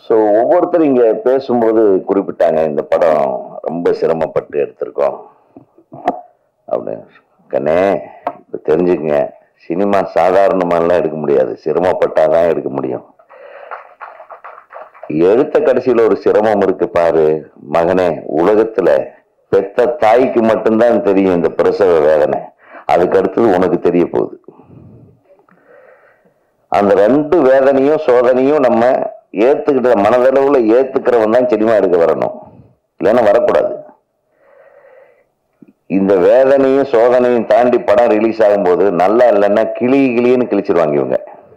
So ஒவ்வொருத்தரும் இங்க பேசும்போது குறிப்பிட்டாங்க இந்த படம் ரொம்ப சிரமப்பட்டு எடுத்திருக்கோம் அப்படின்னு கண்ணே இப்ப தெரிஞ்சுக்கங்க சினிமா சாதாரணமாலாம் எடுக்க முடியாது சிரமப்பட்டாதான் எடுக்க முடியும் எடுத்த கடைசியில ஒரு சிரமம் இருக்கு பாரு மகனே உலகத்துல பெத்த தாய்க்கு மட்டும்தான் தெரியும் இந்த பிரசவ வேதனை அதுக்கு அடுத்தது உனக்கு தெரிய போகுது அந்த ரெண்டு வேதனையும் சோதனையும் நம்ம ஏத்துக்கிட்ட மனதளவுல ஏத்துக்கிறவன் தான் சினிமா எடுக்க வரணும் இல்லைன்னா வரக்கூடாது இந்த வேதனையும் சோதனையும் தாண்டி படம் ரிலீஸ் ஆகும்போது நல்லா இல்லைன்னா கிளி கிளின்னு கிழிச்சிருவாங்க இவங்க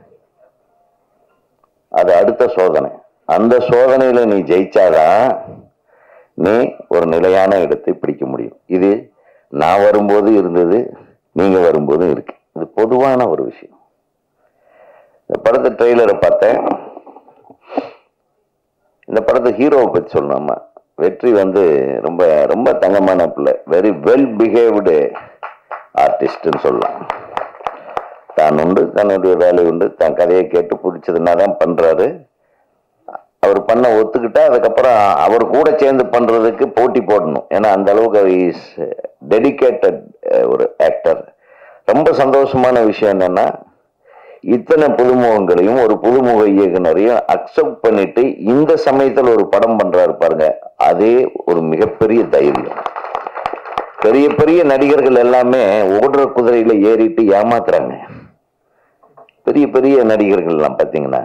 அது அடுத்த சோதனை அந்த சோதனையில நீ ஜெயிச்சாதான் நீ ஒரு நிலையான இடத்தை பிடிக்க முடியும் இது நான் வரும்போது இருந்தது நீங்க வரும்போதும் இருக்கு இது பொதுவான ஒரு விஷயம் இந்த படத்து ட்ரெய்லரை பார்த்தேன் இந்த படத்து ஹீரோவை பத்தி சொல்லணுமா வெற்றி வந்து ரொம்ப ரொம்ப தங்கமான பிள்ளை வெரி வெல் பிஹேவ்டு ஆர்டிஸ்ட்னு சொல்லலாம் தான் உண்டு தன்னுடைய வேலை உண்டு தன் கதையை கேட்டு பிடிச்சதுன்னா தான் பண்றாரு அவர் பண்ண ஒத்துக்கிட்டா அதுக்கப்புறம் அவர் கூட சேர்ந்து பண்றதுக்கு போட்டி போடணும் ஏன்னா அந்த அளவுக்கு இஸ் டெடிகேட்டட் ஒரு ஆக்டர் ரொம்ப சந்தோஷமான விஷயம் என்னன்னா இத்தனை புதுமுகங்களையும் ஒரு புதுமுக இயக்குனரையும் அக்செப்ட் பண்ணிட்டு இந்த சமயத்துல ஒரு படம் பண்றாரு பாருங்க அதே ஒரு மிகப்பெரிய தைரியம் பெரிய பெரிய நடிகர்கள் எல்லாமே ஓடுற குதிரையில ஏறிட்டு ஏமாத்துறாங்க பெரிய பெரிய நடிகர்கள் எல்லாம் பாத்தீங்கன்னா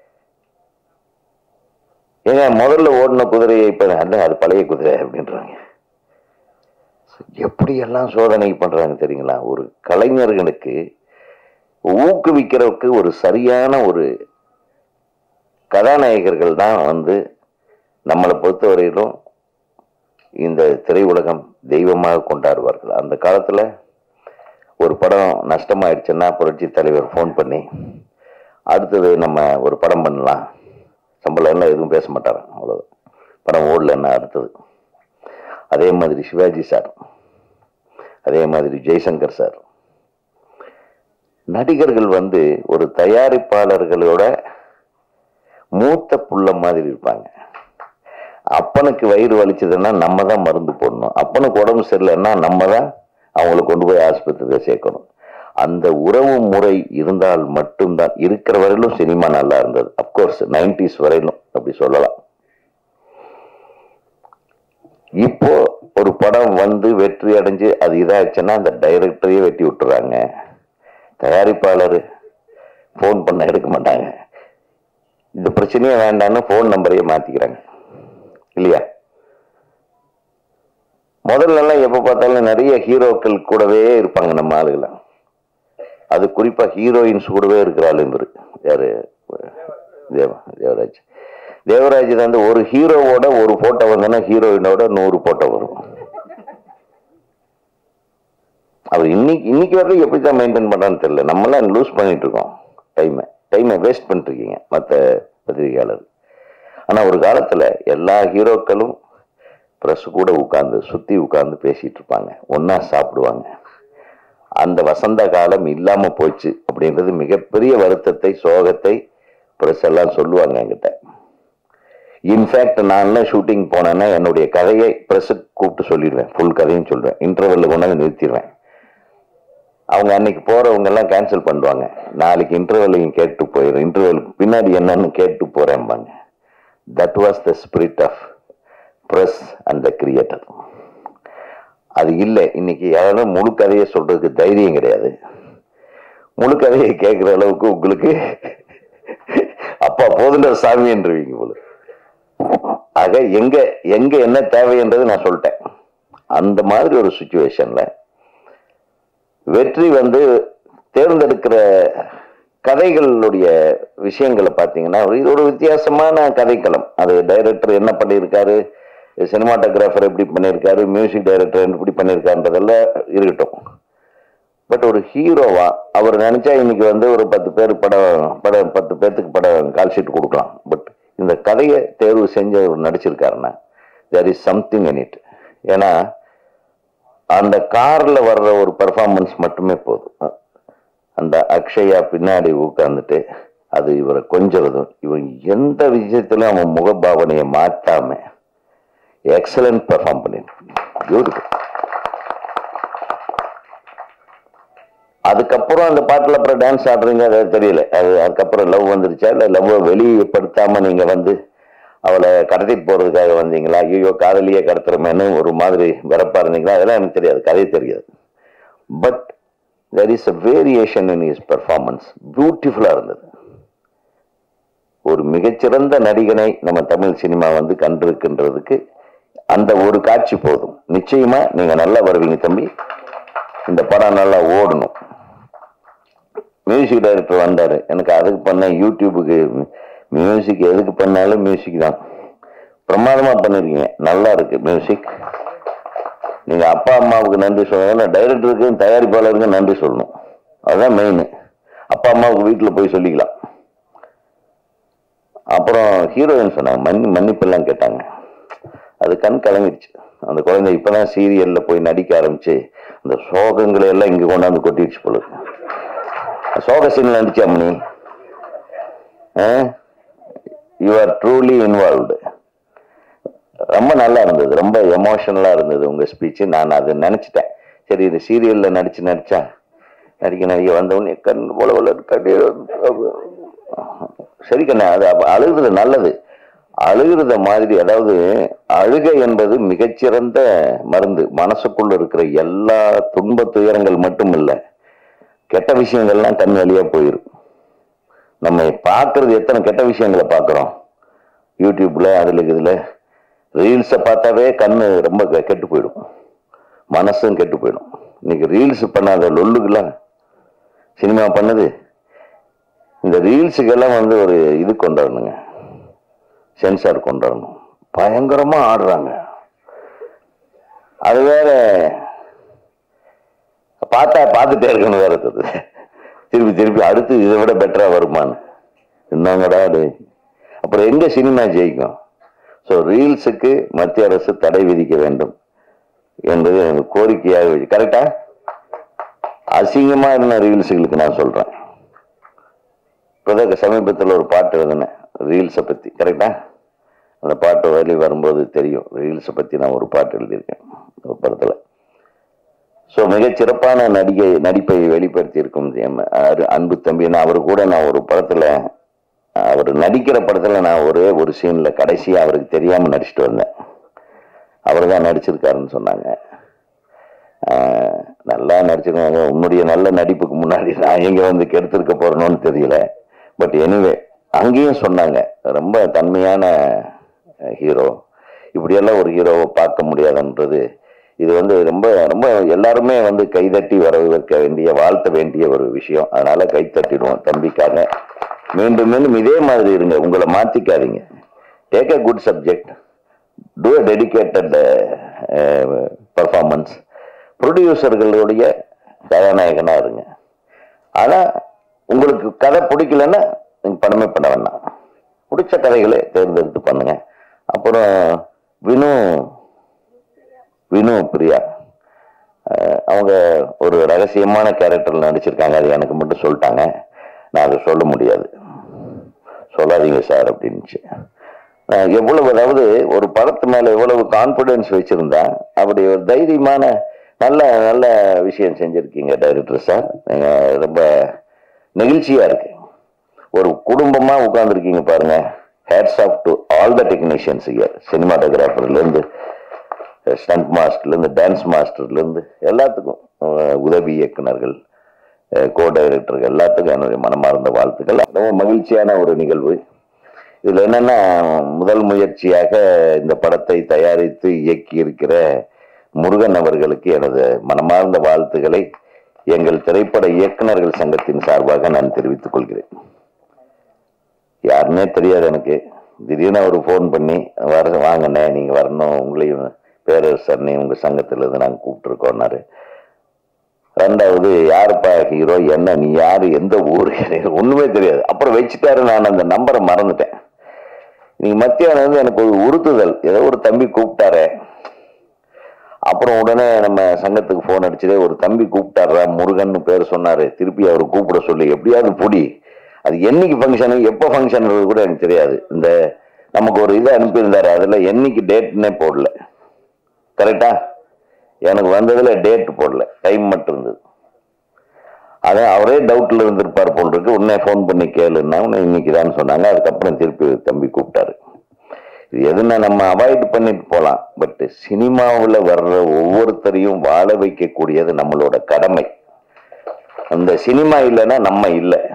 ஏங்க முதல்ல ஓடின குதிரையை இப்ப அண்ணா, அது பழைய குதிரை அப்படின்றாங்க எப்படி எல்லாம் சோதனை பண்றாங்க தெரியுங்களா ஒரு கலைஞர்களுக்கு ஊக்குவிக்கிறதுக்கு ஒரு சரியான ஒரு கதாநாயகர்கள் தான் வந்து நம்மளை பொறுத்தவரையிலும் இந்த திரையுலகம் தெய்வமாக கொண்டாடுவார்கள் அந்த காலத்துல ஒரு படம் நஷ்டமாயிடுச்சுன்னா புரட்சி தலைவர் ஃபோன் பண்ணி அடுத்தது நம்ம ஒரு படம் பண்ணலாம் சம்பளம் எல்லாம் எதுவும் பேச மாட்டாரு அவ்வளவு படம் ஓடலன்னா அடுத்தது அதே மாதிரி சிவாஜி சார் அதே மாதிரி ஜெய்சங்கர் சார் நடிகர்கள் வந்து ஒரு தயாரிப்பாளர்களோட மூத்த புள்ள மாதிரி இருப்பாங்க அப்பனுக்கு வயிறு வலிச்சதுன்னா நம்ம தான் மருந்து போடணும் அப்பனுக்கு உடம்பு சரியில்லைன்னா நம்ம தான் அவங்கள கொண்டு போய் ஆஸ்பத்திரியில் சேர்க்கணும் அந்த உறவு முறை இருந்தால் மட்டும்தான் இருக்கிற வரையிலும் சினிமா நல்லா இருந்தது அப்கோர்ஸ் நைன்டிஸ் வரையிலும் அப்படி சொல்லலாம் இப்போ ஒரு படம் வந்து வெற்றி அடைஞ்சு அது இதாச்சுன்னா அந்த டைரக்டரையே வெட்டி விட்டுறாங்க தயாரிப்பாளர் ஃபோன் பண்ண எடுக்க மாட்டாங்க இந்த பிரச்சனையே வேண்டாம்னு ஃபோன் நம்பரையே மாத்திக்கிறாங்க இல்லையா முதல்ல எல்லாம் எப்ப பார்த்தாலும் நிறைய ஹீரோக்கள் கூடவே இருப்பாங்க நம்ம ஆளுகளை அது குறிப்பா ஹீரோயின்ஸ் கூடவே இருக்கிற ஆளு இவரு யாரு தேவ தேவராஜ் தேவராஜ் வந்து ஒரு ஹீரோவோட ஒரு போட்டோ வந்தோன்னா ஹீரோயினோட நூறு போட்டோ வரும் அவர் இன்னைக்கு இன்னைக்கு வரைக்கும் எப்படி தான் மெயின்டைன் பண்றான்னு தெரியல நம்மளாம் லூஸ் பண்ணிட்டு இருக்கோம் டைமை டைமை வேஸ்ட் பண்ணிட்டு இருக்கீங்க மற்ற பத்திரிகையாளர் ஆனா ஒரு காலத்துல எல்லா ஹீரோக்களும் ப்ரெஸ் கூட உட்கார்ந்து சுத்தி உட்கார்ந்து பேசிட்டு இருப்பாங்க ஒண்ணா சாப்பிடுவாங்க அந்த வசந்த காலம் இல்லாம போச்சு அப்படின்றது மிகப்பெரிய வருத்தத்தை சோகத்தை ப்ரெஸ் எல்லாம் சொல்லுவாங்க என்கிட்ட இன்ஃபேக்ட் நான்லாம் ஷூட்டிங் போனேன்னா என்னுடைய கதையை ப்ரெஸ்ஸுக்கு கூப்பிட்டு சொல்லிடுவேன் ஃபுல் கதையும் சொல்லுவேன் இன்டர்வெல்ல கொண்டாந்து நிறுத்திடுவேன் அவங்க அன்னைக்கு போறவங்க எல்லாம் கேன்சல் பண்ணுவாங்க நாளைக்கு இன்டர்வெல்லையும் கேட்டு போயிடும் இன்டர்வெலுக்கு பின்னாடி என்னன்னு கேட்டு போறேன்பாங்க that was the spirit of press and the creator அது இல்லை இன்னைக்கு யாரும் முழு கதையை சொல்றதுக்கு தைரியம் கிடையாது முழு கதையை கேட்குற அளவுக்கு உங்களுக்கு அப்பா போதுன்ற சாமி என்றுவீங்க போல ஆக எங்க எங்க என்ன தேவைன்றது நான் சொல்லிட்டேன் அந்த மாதிரி ஒரு சுச்சுவேஷன்ல வெற்றி வந்து தேர்ந்தெடுக்கிற கதைகளுடைய விஷயங்களை பார்த்தீங்கன்னா இது ஒரு வித்தியாசமான கதைக்களம் அது டைரக்டர் என்ன பண்ணியிருக்காரு சினிமாட்டோகிராஃபர் எப்படி பண்ணியிருக்காரு மியூசிக் டைரக்டர் எப்படி பண்ணியிருக்காருன்றதெல்லாம் இருக்கட்டும் பட் ஒரு ஹீரோவா அவர் நினைச்சா இன்னைக்கு வந்து ஒரு பத்து பேர் படம் படம் பத்து பேர்த்துக்கு படம் கால் ஷீட் கொடுக்கலாம் பட் இந்த கதையை தேர்வு செஞ்சு அவர் நடிச்சிருக்காருன்னா there is something in it ஏன்னா அந்த கார்ல வர்ற ஒரு பெர்ஃபார்மன்ஸ் மட்டுமே போதும் அந்த அக்ஷயா பின்னாடி உட்கார்ந்துட்டு அது இவரை கொஞ்சறதும் இவன் எந்த விஷயத்திலும் அவன் முகபாவனையை மாற்றாம எக்ஸலண்ட் பெர்ஃபார்ம் பண்ணிட்டு பியூட்டிஃபுல் அதுக்கப்புறம் அந்த பாட்டில் அப்புறம் டான்ஸ் ஆடுறீங்க அது தெரியல அது அதுக்கப்புறம் லவ் வந்துருச்சா இல்லை லவ் வெளிப்படுத்தாம நீங்க வந்து அவளை கடத்திட்டு போறதுக்காக வந்தீங்களா ஐயோ காதலியே கடத்துறமேன்னு ஒரு மாதிரி வெறப்பா இருந்தீங்களா அதெல்லாம் எனக்கு தெரியாது கதை தெரியாது but there is a variation in his performance பியூட்டிஃபுல்லா இருந்தது ஒரு மிகச்சிறந்த நடிகனை நம்ம தமிழ் சினிமா வந்து கண்டிருக்கின்றதுக்கு அந்த ஒரு காட்சி போதும் நிச்சயமா நீங்க நல்லா வருவீங்க தம்பி இந்த படம் நல்லா ஓடணும் மியூசிக் டைரக்டர் வந்தாரு எனக்கு அதுக்கு பண்ண யூடியூபுக்கு மியூசிக் எதுக்கு பண்ணாலும் மியூசிக் தான் பிரமாதமா பண்ணிருக்கீங்க நல்லா இருக்கு மியூசிக் நீங்க அப்பா அம்மாவுக்கு நன்றி சொல்லணும் டைரக்டருக்கும் தயாரிப்பாளருக்கும் நன்றி சொல்லணும் அதுதான் மெயின் அப்பா அம்மாவுக்கு வீட்டில் போய் சொல்லிக்கலாம் அப்புறம் ஹீரோயின் சொன்னாங்க மன்னி மன்னிப்பெல்லாம் கேட்டாங்க அது கண் கலங்கிடுச்சு அந்த குழந்தை இப்பதான் சீரியல்ல போய் நடிக்க ஆரம்பிச்சு அந்த சோகங்களை எல்லாம் இங்க கொண்டாந்து கொட்டிடுச்சு போல இருக்கு. சோக சீன்ல நடிச்சா நீ யூ ஆர் ட்ரூலி இன்வால்வ்டு ரொம்ப நல்லா இருந்தது ரொம்ப எமோஷனலா இருந்தது உங்க ஸ்பீச் நான் அதை நினைச்சிட்டேன் சரி இது சீரியல்ல நடிச்சு நடிச்சா நடிக்க நடிக்க வந்தவொடனே கண் போல போல கண்ணீர் வந்து- சரி கண்ணா அது அப்ப அழுகுறது நல்லது அழுகிறத மாதிரி அதாவது அழுகை என்பது மிகச்சிறந்த மருந்து மனசுக்குள்ள இருக்கிற எல்லா துன்ப துயரங்கள் மட்டும் இல்ல கெட்ட விஷயங்கள்லாம் கண் வழியா போயிரும் நம்ம பார்க்கறது எத்தனை கெட்ட விஷயங்களை பார்க்குறோம் யூடியூப்ல அதுல இதுல ரீல்ஸை பார்த்தாவே கண்ணு ரொம்ப கெ- கெட்டு போயிடும் மனசும் கெட்டு போயிடும் இன்னைக்கு ரீல்ஸ் பண்ணாத லொல்லுக்கெல்லாம் சினிமா பண்ணது இந்த ரீல்ஸுக்கெல்லாம் வந்து ஒரு இது கொண்டாடணுங்க சென்சார் கொண்டாடணும் பயங்கரமா ஆடுறாங்க அது வேற பார்த்தா பார்த்துட்டே இருக்கணும் வேற இருக்குது திருப்பி திருப்பி அடுத்து இதை விட பெட்டரா வருமான்னு என்னங்கடா அது அப்புறம் எங்க சினிமா ஜெயிக்கும் ஸோ ரீல்ஸுக்கு மத்திய அரசு தடை விதிக்க வேண்டும் என்பது எனக்கு கோரிக்கையாக வச்சு கரெக்டா அசிங்கமா இருந்த ரீல்ஸுகளுக்கு நான் சொல்றேன் இப்போதான் சமீபத்தில் ஒரு பாட்டு எழுதினேன் ரீல்ஸை பத்தி கரெக்டா அந்த பாட்டு வெளி வரும்போது தெரியும் ரீல்ஸை பத்தி நான் ஒரு பாட்டு எழுதியிருக்கேன் ஒரு படத்துல ஸோ மிகச் சிறப்பான நடிகை நடிப்பை வெளிப்படுத்தி இருக்கும் எம் அரு- அன்பு தம்பி நான் அவர் கூட நான் ஒரு படத்துல அவர் நடிக்கிற படத்துல நான் ஒரே ஒரு சீன்ல கடைசியா அவருக்கு தெரியாம நடிச்சிட்டு வந்தேன் அவர் தான் நடிச்சிருக்காருன்னு சொன்னாங்க ஆஹ் நல்லா நடிச்சிருக்காங்க உன்னுடைய நல்ல நடிப்புக்கு முன்னாடி நான் எங்க வந்து கெடுத்திருக்க போறேனோன்னு தெரியல பட் எனிவே அங்கேயும் சொன்னாங்க ரொம்ப தன்மையான ஹீரோ இப்படியெல்லாம் ஒரு ஹீரோவை பார்க்க முடியாதுன்றது இது வந்து ரொம்ப ரொம்ப எல்லாருமே வந்து கைதட்டி வரவேற்க வேண்டிய வாழ்த்த வேண்டிய ஒரு விஷயம் அதனால கைத்தட்டிடுவோம் தம்பிக்காக மீண்டும் மீண்டும் இதே மாதிரி இருங்க உங்களை மாத்திக்காதீங்க take a good subject do a dedicated performance ப்ரொடியூசர்களுடைய கதாநாயகனா இருங்க ஆனா உங்களுக்கு கதை பிடிக்கலன்னா நீங்க படமே பண்ண வேண்டாம் பிடிச்ச கதைகளை தேர்ந்தெடுத்து பண்ணுங்க அப்புறம் வினு வினு பிரியா அஹ் அவங்க ஒரு ரகசியமான கேரக்டர்ல நடிச்சிருக்காங்க அது எனக்கு மட்டும் சொல்லிட்டாங்க நான் அதை சொல்ல முடியாது சொல்லாதீங்க சார் அப்படின்னுச்சு நான் எவ்வளவு அதாவது ஒரு படத்து மேல எவ்வளவு கான்பிடன்ஸ் வச்சிருந்தா அப்படி ஒரு தைரியமான நல்ல நல்ல விஷயம் செஞ்சிருக்கீங்க டைரக்டர் சார் நீங்க ரொம்ப நெகிழ்ச்சியா இருக்கு ஒரு குடும்பமா உட்கார்ந்துருக்கீங்க பாருங்க hats off to all the technicians இயர் சினிமாட்டோகிராஃபர்ல இருந்து ஸ்டண்ட் மாஸ்டர்ல இருந்து டான்ஸ் மாஸ்டர்ல இருந்து எல்லாத்துக்கும் அஹ், உதவி இயக்குனர்கள் கோ டைரக்டர்கள் எல்லாத்துக்கும் என்னுடைய மனமார்ந்த வாழ்த்துக்கள் ரொம்ப மகிழ்ச்சியான ஒரு நிகழ்வு இதுல என்னன்னா முதல் முயற்சியாக இந்த படத்தை தயாரித்து இயக்கி இருக்கிற முருகன் அவர்களுக்கு எனது மனமார்ந்த வாழ்த்துக்களை எங்கள் திரைப்பட இயக்குனர்கள் சங்கத்தின் சார்பாக நான் தெரிவித்துக் கொள்கிறேன் யாருன்னே தெரியாது எனக்கு திடீர்னு அவர் ஃபோன் பண்ணி வர வாங்கண்ணே நீங்க வரணும் உங்களையும் பேரரசர்னே உங்க சங்கத்துல இருந்து நாங்க கூப்பிட்டுருக்கோம்னாரு ரெண்டாவது யாருப்பா ஹீரோ என்ன நீ யாரு எந்த ஊரு எனக்கு ஒண்ணுமே தெரியாது அப்புறம் வச்சுட்டாரு நான் அந்த நம்பரை மறந்துட்டேன் நீங்க மத்தியானம் வந்து எனக்கு ஒரு உறுத்துதல் ஏதோ ஒரு தம்பி கூப்பிட்டாரே அப்புறம் உடனே நம்ம சங்கத்துக்கு ஃபோன் அடிச்சதே ஒரு தம்பி கூப்பிட்டாரா முருகன் பேர் சொன்னாரு திருப்பி அவர் கூப்பிட சொல்லி எப்படியாவது பொடி அது என்னைக்கு ஃபங்க்ஷனு எப்போ ஃபங்க்ஷன் கூட எனக்கு தெரியாது இந்த நமக்கு ஒரு இதை அனுப்பியிருந்தாரு அதில் என்னைக்கு டேட்னே போடல கரெக்டா எனக்கு வந்ததுல டேட் போடல டைம் மட்டும் இருந்தது அதான் அவரே டவுட்ல இருந்திருப்பார் போல் இருக்கு உடனே ஃபோன் பண்ணி கேளுன்னா உன்னை இன்னைக்கு தான் சொன்னாங்க அதுக்கப்புறம் திருப்பி தம்பி கூப்பிட்டாரு இது எதுனா நம்ம அவாய்ட் பண்ணிட்டு போகலாம் பட் சினிமாவில் வர்ற ஒவ்வொருத்தரையும் வாழ வைக்கக்கூடியது நம்மளோட கடமை அந்த சினிமா இல்லைன்னா நம்ம இல்லை